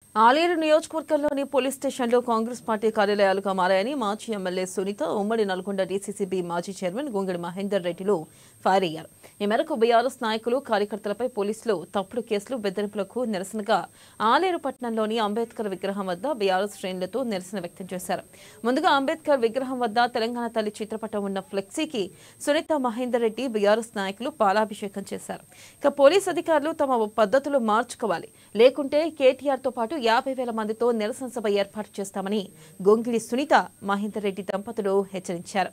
ఆలేరు నియోజకవర్గంలోని పోలీస్ స్టేషన్లు కాంగ్రెస్ పార్టీ కార్యాలయాలుగా మారాయని మాజీ ఎమ్మెల్యే సునీత ఉమ్మడి నల్గొండ డీసీసీబీ మాజీ చైర్మన్ గొంగడి మహేందర్ రెడ్డిలు ఫైర్ అయ్యారు ఈ మేరకు బీఆర్ఎస్ నాయకులు కార్యకర్తలపై పోలీసులు తప్పుడు కేసులు బెదిరింపులకు నిరసనగా ఆలేరు పట్టణంలోని అంబేద్కర్ విగ్రహం వద్ద బీఆర్ఎస్ శ్రేణులతో నిరసన వ్యక్తం చేశారు ముందుగా అంబేద్కర్ విగ్రహం వద్ద తెలంగాణ తల్లి చిత్రపటం ఉన్న ఫ్లెక్సీకి సునీత మహేందర్ రెడ్డి బీఆర్ఎస్ నాయకులు పాలాభిషేకం చేశారు ఇక పోలీస్ అధికారులు తమ పద్ధతులు మార్చుకోవాలి లేకుంటే కేటీఆర్ తో పాటు యాభై వేల మందితో నిరసన సభ ఏర్పాటు చేస్తామని గొంగిలి సునీత మహేందర్ రెడ్డి దంపతులు హెచ్చరించారు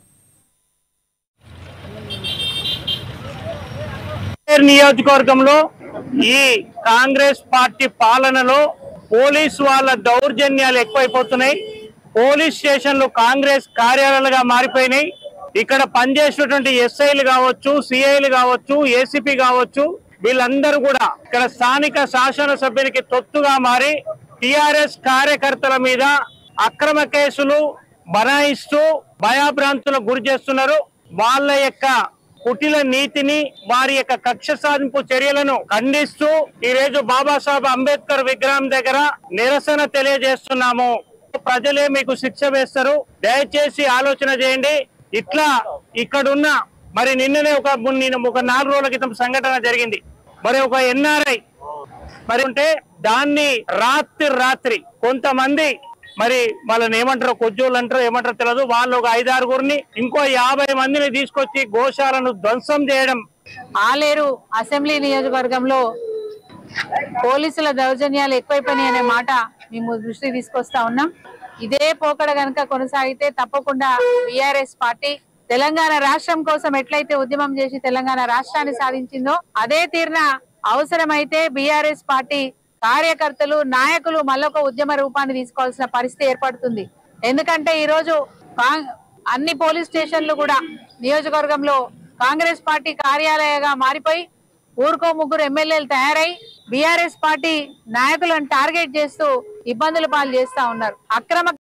ఆలేరు నియోజకవర్గంలో ఈ కాంగ్రెస్ పార్టీ పాలనలో పోలీసు వాళ్ళ దౌర్జన్యాలు ఎక్కువైపోతున్నాయి పోలీస్ స్టేషన్లు కాంగ్రెస్ కార్యాలయాలుగా మారిపోయినాయి ఇక్కడ పనిచేసినటువంటి ఎస్ఐలు కావచ్చు సిఐలు కావచ్చు ఏసీపీ కావచ్చు వీళ్ళందరూ కూడా ఇక్కడ స్థానిక శాసనసభ్యునికి తొత్తుగా మారి టిఆర్ఎస్ కార్యకర్తల మీద అక్రమ కేసులు బనాయిస్తూ భయాభ్రాంతులకు గురి చేస్తున్నారు వాళ్ళ యొక్క కుటిల నీతిని వారి యొక్క కక్ష సాధింపు చర్యలను ఖండిస్తూ ఈ రోజు బాబాసాహెబ్ అంబేద్కర్ విగ్రహం దగ్గర నిరసన తెలియజేస్తున్నాము ప్రజలే మీకు శిక్ష వేస్తారు దయచేసి ఆలోచన చేయండి ఇట్లా ఇక్కడున్న మరి నిన్ననే ఒక నిన్న ఒక నాలుగు రోజుల క్రితం సంఘటన జరిగింది మరి ఒక ఎన్ఆర్ఐ మరి ఉంటే దాన్ని రాత్రి రాత్రి కొంతమంది మరి వాళ్ళని ఏమంటారు కొజ్జోళ్ళు అంటారు ఏమంటారో తెలియదు వాళ్ళు ఒక ఐదారుగురిని ఇంకో యాభై మందిని తీసుకొచ్చి గోశాలను ధ్వంసం చేయడం ఆలేరు అసెంబ్లీ నియోజకవర్గంలో పోలీసుల దౌర్జన్యాలు ఎక్కువైపోయినాయి అనే మాట మేము దృష్టికి తీసుకొస్తా ఉన్నాం ఇదే పోకడ గనక కొనసాగితే తప్పకుండా బిఆర్ఎస్ పార్టీ తెలంగాణ రాష్ట్రం కోసం ఎట్లయితే ఉద్యమం చేసి తెలంగాణ రాష్ట్రాన్ని సాధించిందో అదే తీరున అవసరమైతే బిఆర్ఎస్ పార్టీ కార్యకర్తలు నాయకులు మళ్ళొక ఉద్యమ రూపాన్ని తీసుకోవాల్సిన పరిస్థితి ఏర్పడుతుంది ఎందుకంటే ఈ రోజు కాంగ్- అన్ని పోలీస్ స్టేషన్లు కూడా నియోజకవర్గంలో కాంగ్రెస్ పార్టీ కార్యాలయంగా మారిపోయి ఊరుకో ముగ్గురు ఎమ్మెల్యేలు తయారై బీఆర్ఎస్ పార్టీ నాయకులను టార్గెట్ చేస్తూ ఇబ్బందులు పాలు చేస్తా ఉన్నారు అక్రమ